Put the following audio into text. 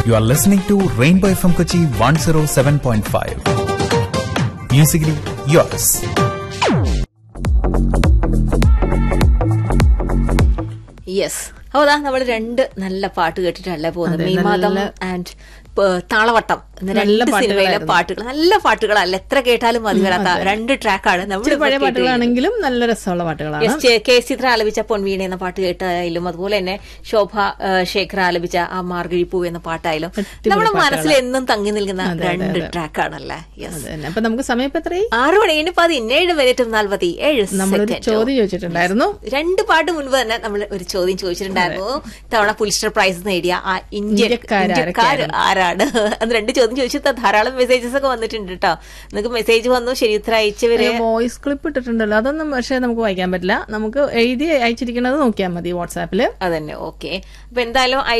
You are listening to Rainbow FM Kochi 107.5. Musically yours. Yes അപ്പോൾ അതാ നമ്മൾ രണ്ട് നല്ല പാട്ട് കേട്ടിട്ടല്ലേ പോകുന്നത് അതെ, മീമാതം നല്ല- ആൻഡ് താളവട്ടം എന്ന നല്ല രണ്ട് സിനിമയിലെ പാട്ടുകളായിരുന്നു. പാട്ടുകൾ നല്ല പാട്ടുകളല്ല എത്ര കേട്ടാലും മതി വരാത്ത രണ്ട് ട്രാക്കാണ് ഇച്ചിരി പഴയ പാട്ടുകളാണെങ്കിലും നല്ല രസമുള്ള പാട്ടുകളാണ് കെ ചിത്ര ആലപിച്ച പൊൻവീണ എന്ന പാട്ട് കേട്ടായാലും അതുപോലെ തന്നെ ശോഭ ആ, ശേഖർ ആലപിച്ച ആ മാർഗഴി പൂ എന്ന പാട്ടായാലും അടിപൊളി നമ്മുടെ പാട്ടുകളാ. മനസ്സിൽ എന്നും തങ്ങി നിൽക്കുന്ന അതെ, അതെ, രണ്ട് അതെ. ട്രാക്കാണല്ലേ യെസ് അത് തന്നെ അപ്പൊ നമുക്ക് സമയം ഇപ്പൊ എത്രയായി ആറു മണിന് പതിനേഴ് മിനിറ്റും നാൽപ്പത്തി ഏഴ് നമ്മളൊരു സെക്കൻഡ് ചോദ്യം ചോദിച്ചിട്ടുണ്ടായിരുന്നു രണ്ട് പാട്ട് മുൻപ് തന്നെ നമ്മൾ ഒരു ചോദ്യം ചോദിച്ചിട്ടുണ്ടായിരുന്നു തവണ പുലിസ്റ്റർ പ്രൈസ് നേടിയ ആ ഇന്ത്യൻ ഇന്ത്യക്കാര് ഇന്ത്യക്കാർ ആരാണ് അത് രണ്ട് ചോദ്യം ചോദിച്ചിട്ട് ധാരാളം മെസ്സേജസ് ഒക്കെ വന്നിട്ടുണ്ട് കേട്ടോ നിങ്ങൾക്ക് മെസ്സേജ് വന്നു ശരി ഉത്തരം അയച്ചവര് വോയിസ് ക്ലിപ്പ് ഇട്ടിട്ടുണ്ടല്ലോ അതൊന്നും പക്ഷേ നമുക്ക് വായിക്കാൻ പറ്റില്ല നമുക്ക് എഴുതി അയച്ചിരിക്കുന്നത് നോക്കിയാൽ മതി വാട്സാപ്പില് അതന്നെ ഓക്കെ അപ്പൊ എന്തായാലും